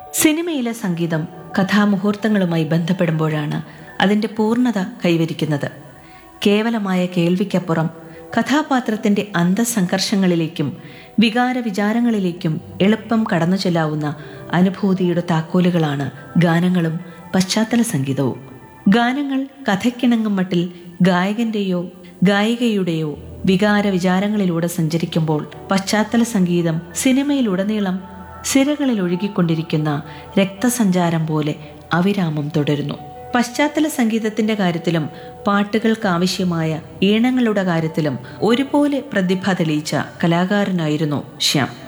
സിനിമയിലെ സംഗീതം കഥാമുഹൂർത്തങ്ങളുമായി ബന്ധപ്പെടുമ്പോഴാണ് അതിൻ്റെ പൂർണ്ണത കൈവരിക്കുന്നത് കേവലമായ കേൾവിക്കപ്പുറം കഥാപാത്രത്തിന്റെ അന്തസംഘർഷങ്ങളിലേക്കും വികാര വിചാരങ്ങളിലേക്കും എളുപ്പം കടന്നു ചെല്ലാവുന്ന അനുഭൂതിയുടെ താക്കോലുകളാണ് ഗാനങ്ങളും പശ്ചാത്തല സംഗീതവും ഗാനങ്ങൾ കഥയ്ക്കിണങ്ങും മട്ടിൽ ഗായകന്റെയോ ഗായികയുടെയോ വികാര വിചാരങ്ങളിലൂടെ സഞ്ചരിക്കുമ്പോൾ പശ്ചാത്തല സംഗീതം സിനിമയിലുടനീളം സിരകളിൽ ഒഴുകിക്കൊണ്ടിരിക്കുന്ന രക്തസഞ്ചാരം പോലെ അവിരാമം തുടരുന്നു പശ്ചാത്തല സംഗീതത്തിന്റെ കാര്യത്തിലും പാട്ടുകൾക്കാവശ്യമായ ഈണങ്ങളുടെ കാര്യത്തിലും ഒരുപോലെ പ്രതിഭ തെളിയിച്ച കലാകാരനായിരുന്നു ശ്യാം